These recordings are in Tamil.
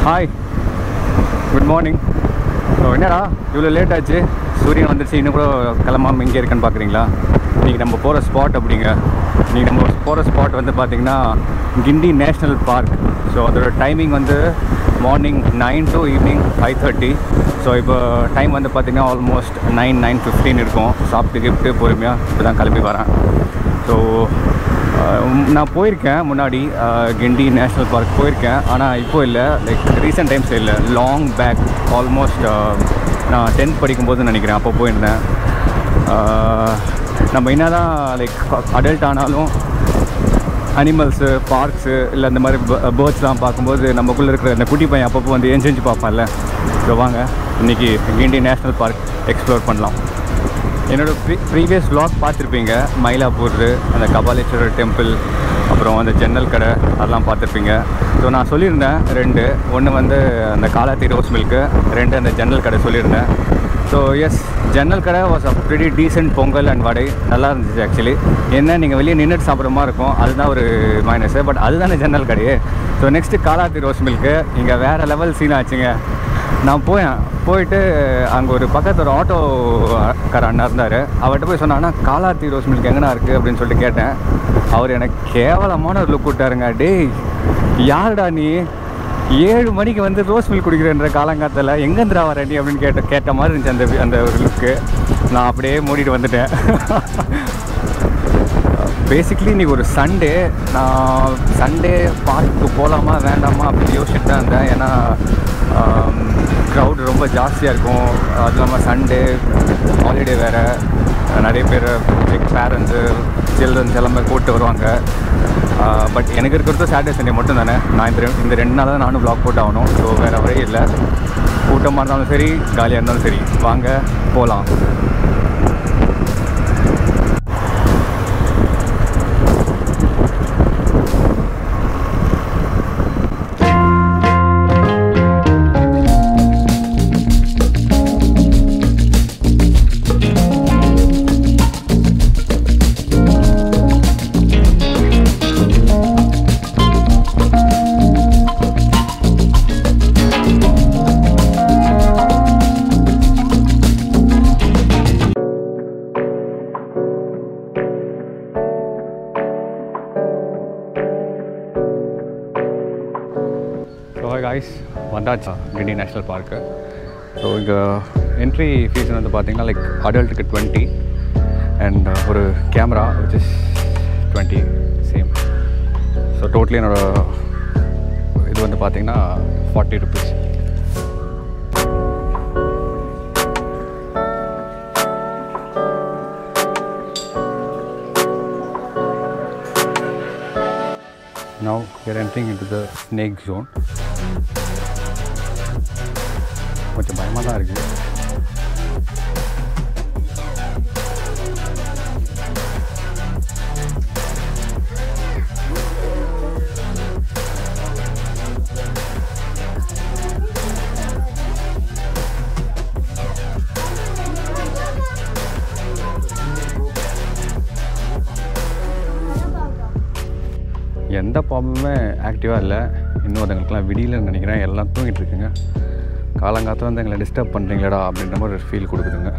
ஹாய் குட் மார்னிங் ஸோ என்னடா இவ்வளோ லேட் ஆச்சு சூரியன் வந்துருச்சு இன்னும் கூட கிளம்பாம இங்கே இருக்குன்னு பார்க்குறீங்களா இன்றைக்கி நம்ம போகிற ஸ்பாட் அப்படிங்க இன்றைக்கி நம்ம போகிற ஸ்பாட் வந்து பார்த்திங்கன்னா கிண்டி நேஷ்னல் பார்க் ஸோ அதோட டைமிங் வந்து morning nine to evening five thirty so இப்போ டைம் வந்து பார்த்திங்கன்னா ஆல்மோஸ்ட் நைன் நைன் ஃபிஃப்டீன் இருக்கும் சாப்பிட்டு கிஃப்ட்டு பொறுமையாக இப்போ தான் கிளம்பி வரேன் ஸோ நான் போயிருக்கேன் முன்னாடி அஹ், கிண்டி நேஷ்னல் பார்க் போயிருக்கேன் ஆனால் இப்போ இல்லை லைக் ரீசெண்ட் டைம்ஸ் இல்லை லாங் பேக் ஆல்மோஸ்ட் நான் டென்த் படிக்கும்போது நினைக்கிறேன் அப்போ போயிருந்தேன் அஹ், நம்ம என்ன தான் லைக் அடல்ட் ஆனாலும் அனிமல்ஸு பார்க்ஸு இல்லை இந்த மாதிரி பேர்ட்ஸ்லாம் பார்க்கும்போது நமக்குள்ளே இருக்கிற இந்த குட்டி பையன் அப்பப்போ வந்து எஞ்செஞ்சு பார்ப்பான்ல ஸோ வாங்க இன்றைக்கி கிண்டி நேஷ்னல் பார்க் எக்ஸ்ப்ளோர் பண்ணலாம் என்னோட ப்ரீ ப்ரீவியஸ் vlog பார்த்துருப்பீங்க மயிலாப்பூர் அந்த கபாலீஸ்வரர் டெம்பிள் அப்புறம் அந்த ஜன்னல் கடை அதெல்லாம் பார்த்துருப்பீங்க ஸோ நான் சொல்லியிருந்தேன் ரெண்டு ஒன்று வந்து அந்த காலாத்தி ரோஸ் மில்க்கு ரெண்டு அந்த ஜன்னல் கடை சொல்லியிருந்தேன் so yes Jannal Kadai was a pretty decent pongal and vada நல்லா இருந்துச்சு ஆக்சுவலி என்ன நீங்கள் வெளியே நின்றுட்டு சாப்பிட்ற மாதிரி இருக்கும் அதுதான் ஒரு மைனஸு பட் அதுதானே ஜன்னல் கடையே so next Kalathi rose milk இங்கே வேறு லெவல் சீன் ஆச்சுங்க நான் போயேன் போயிட்டு அங்கே ஒரு பக்கத்து ஒரு ஆட்டோ கார அண்ணா இருந்தார் அவர்கிட்ட போய் சொன்னான்னா காலாத்தி ரோஸ் மில்க் எங்கண்ணா இருக்குது அப்படின்னு சொல்லிட்டு கேட்டேன் அவர் எனக்கு கேவலமான ஒரு லுக் விட்டாருங்க டேய் யாருடா நீ ஏழு மணிக்கு வந்து ரோஸ் மில்க் குடிக்கிறேன்ற காலங்காத்தில் எங்கேந்திரா வர நீ அப்படின்னு கேட்ட கேட்ட மாதிரி இருந்துச்சு அந்த அந்த ஒரு லுக்கு நான் அப்படியே மூடிட்டு வந்துட்டேன் பேசிக்லி இன்றைக்கி ஒரு சண்டே நான் சண்டே பார்க்கு போகலாமா வேண்டாமா அப்படின்னு யோசிச்சுட்டு தான் இருந்தேன் ஏன்னா க்ரௌட் ரொம்ப ஜாஸ்தியாக இருக்கும் அது இல்லாமல் சண்டே ஹாலிடே வேறு நிறைய பேர் லைக் பேரண்ட்ஸு சில்ட்ரன்ஸ் எல்லாமே கூப்பிட்டு வருவாங்க பட் எனக்கு இருக்கிறது சாட்டர்டே சண்டே மட்டும் தானே நான் இந்த ரெண்டு- இந்த ரெண்டு நாள் தான் நானும் vlog போட்டு ஆகணும் ஸோ வேறு வழியே இல்லை கூட்டமாக இருந்தாலும் சரி காலியாக இருந்தாலும் சரி வாங்க போகலாம் ஸோ காய்ஸ் வந்தாச்சு கிண்டி நேஷ்னல் பார்க்கு ஸோ இங்கே என்ட்ரி ஃபீஸ் வந்து பார்த்தீங்கன்னா லைக் அடல்ட்டுக்கு டுவெண்ட்டி அண்ட் ஒரு camera which is twenty same so totally என்னோட இது வந்து பார்த்தீங்கன்னா forty rupees Now we are entering into the snake zone. கொஞ்சம் பயமாக தான் இருக்குது எந்த ப்ராப்ளமுமே ஆக்டிவாக இல்லை இன்னும் அதுங்களுக்குலாம் விடியலன்னு நினைக்கிறேன் எல்லாம் தூங்கிட்டு இருக்குங்க காலங்காலத்தில் வந்து எங்களை டிஸ்டர்ப் பண்ணுறீங்களடா அப்படின்ற மாதிரி ஒரு ஃபீல் கொடுக்குதுங்க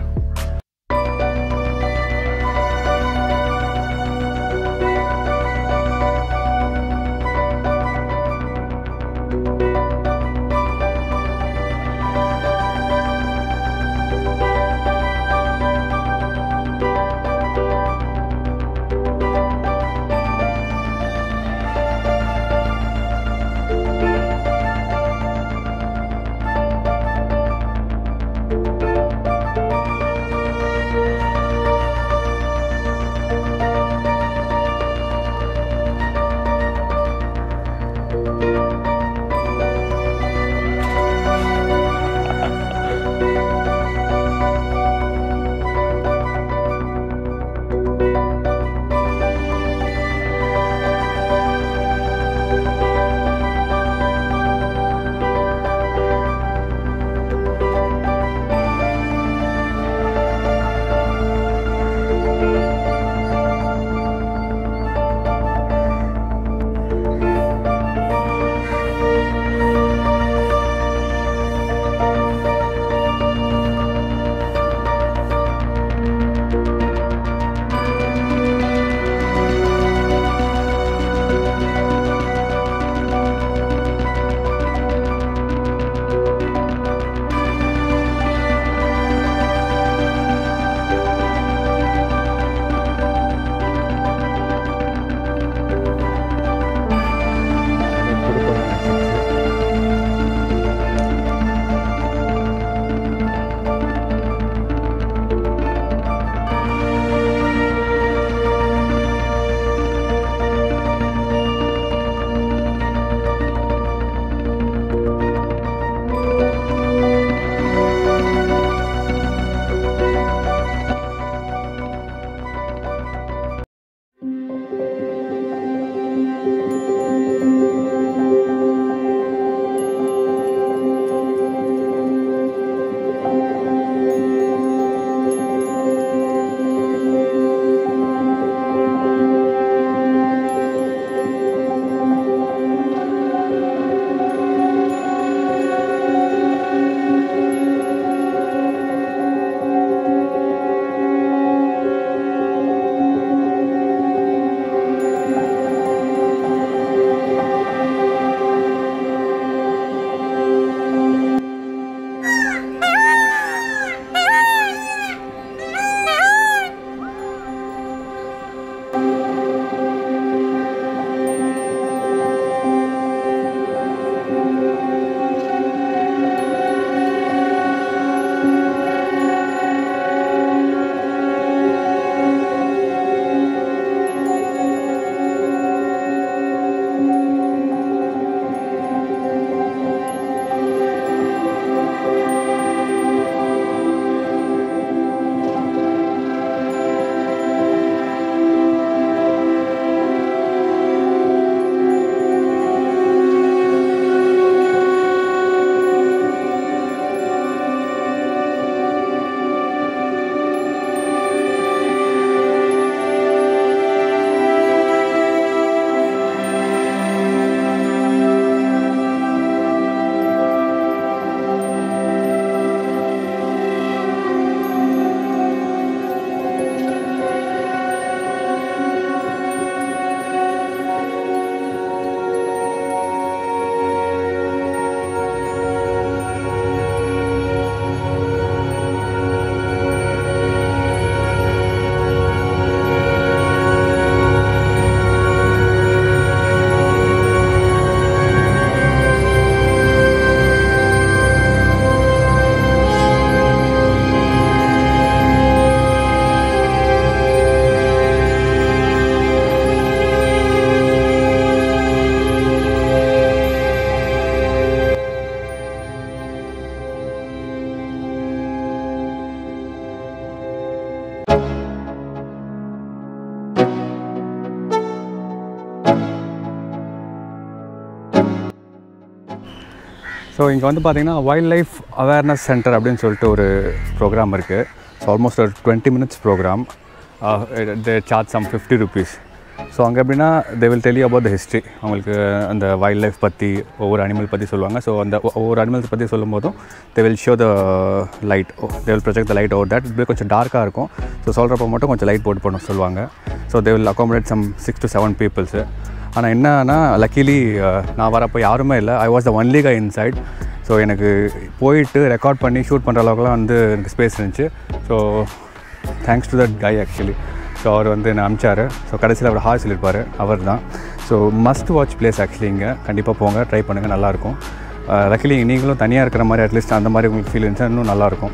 ஸோ இங்கே வந்து பார்த்தீங்கன்னா வைல்ட் லைஃப் அவேர்னஸ் சென்டர் அப்படின்னு சொல்லிட்டு ஒரு ப்ரோக்ராம் இருக்குது ஸோ ஆல்மோஸ்ட் ஒரு twenty minutes program they charge some fifty rupees so அங்கே எப்படின்னா they will tell about the history அவங்களுக்கு அந்த வைல்ட் லைஃப் பற்றி ஒவ்வொரு அனிமல் பற்றி சொல்லுவாங்க ஸோ அந்த ஒ- ஒவ்வொரு அனிமல்ஸ் பற்றி சொல்லும் போதும் they will show the light they will project the light over that இப்படி கொஞ்சம் டார்க்காக இருக்கும் ஸோ சொல்கிறப்ப மட்டும் கொஞ்சம் லைட் போட்டு பண்ண சொல்லுவாங்க so they will accommodate some six to seven peoples ஆனால் என்னன்னா லக்கிலி நான் வரப்போ யாருமே இல்லை I was the only guy inside so எனக்கு போயிட்டு ரெக்கார்ட் பண்ணி ஷூட் பண்ணுற அளவுக்குலாம் வந்து எனக்கு ஸ்பேஸ் இருந்துச்சு so thanks to that guy actually so அவர் வந்து என்னை அமிச்சார் ஸோ கடைசியில் அவர் ஹார் சொல்லியிருப்பார் அவர் தான் so must watch place actually இங்கே கண்டிப்பாக போங்க ட்ரை பண்ணுங்கள் நல்லாயிருக்கும் லக்கிலி நீங்களும் தனியாக இருக்கிற மாதிரி அட்லீஸ்ட் அந்த மாதிரி உங்களுக்கு ஃபீல் இருந்துச்சா இன்னும் நல்லாயிருக்கும்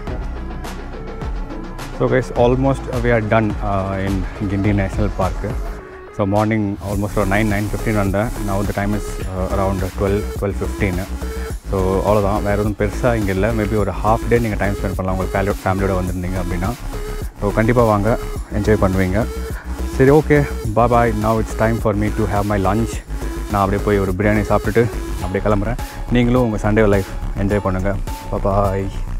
so guys almost we are done in Guindy national park so morning almost ஒரு நைன் நைன் ஃபிஃப்டின் வந்தேன் நான் the time is around twelve twelve fifteen so அவ்வளோதான் வேறு எதுவும் பெருசாக இங்கே இல்லை மேபி ஒரு ஹாஃப் டே நீங்கள் டைம் ஸ்பெண்ட் பண்ணலாம் உங்கள் ஃபேமிலி ஃபேமிலியோட வந்திருந்தீங்க அப்படின்னா ஸோ கண்டிப்பாக வாங்க என்ஜாய் பண்ணுவீங்க சரி ஓகே பா bye now it's time for me to have my lunch நான் அப்படியே போய் ஒரு பிரியாணி சாப்பிட்டுட்டு அப்படியே கிளம்புறேன் நீங்களும் உங்கள் சண்டே லைஃப் என்ஜாய் பண்ணுங்கள் பாய்